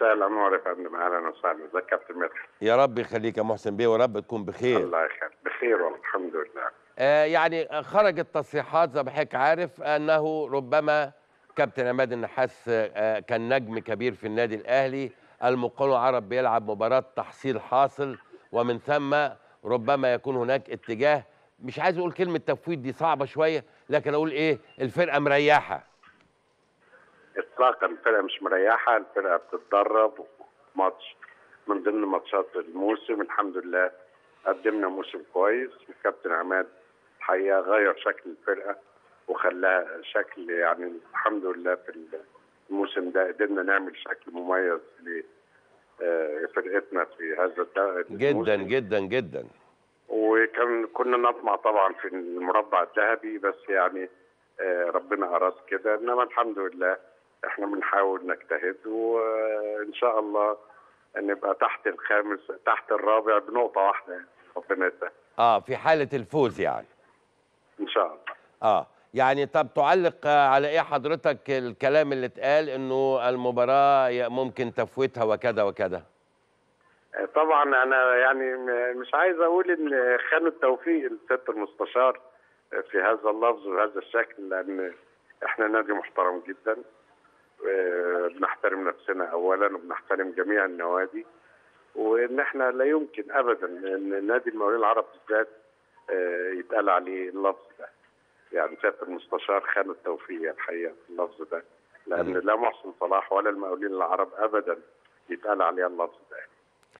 مساء الانوار يا فندم اهلا وسهلا ازيك يا كابتن مدحت يا رب يخليك يا محسن بيه ورب تكون بخير الله يخليك بخير والله الحمد لله آه يعني خرجت تصريحات زي ما حضرتك عارف انه ربما كابتن عماد النحاس آه كان نجم كبير في النادي الاهلي المقاولون العرب بيلعب مباراه تحصيل حاصل ومن ثم ربما يكون هناك اتجاه مش عايز اقول كلمه تفويض دي صعبه شويه لكن اقول ايه الفرقه مريحه اطلاقا الفرقه مش مريحه الفرقه بتتدرب ماتش من ضمن ماتشات الموسم الحمد لله قدمنا موسم كويس والكابتن عماد الحقيقه غير شكل الفرقه وخلاها شكل يعني الحمد لله في الموسم ده قدرنا نعمل شكل مميز لفرقتنا في هذا الد- جدا الموسم. جدا جدا وكان كنا نطمع طبعا في المربع الذهبي بس يعني آه، ربنا اراد كده انما الحمد لله احنا بنحاول نجتهد وان شاء الله نبقى تحت الخامس تحت الرابع بنقطه واحده يعني. ربنا يسهل اه في حاله الفوز يعني ان شاء الله اه يعني طب تعلق آه، على ايه حضرتك الكلام اللي اتقال انه المباراه ي- ممكن تفويتها وكذا وكذا آه، طبعا انا يعني م- مش عايز اقول ان خانوا التوفيق الست المستشار في هذا اللفظ وهذا الشكل لان احنا نادي محترم جدا آه، بنحترم نفسنا اولا وبنحترم جميع النوادي وان احنا لا يمكن ابدا ان نادي المقاولين العرب بالذات آه، يتقال عليه اللفظ ده يعني سياده المستشار خان التوفيق الحقيقه في اللفظ ده لان مم. لا محسن صلاح ولا المقاولين العرب ابدا يتقال عليها اللفظ ده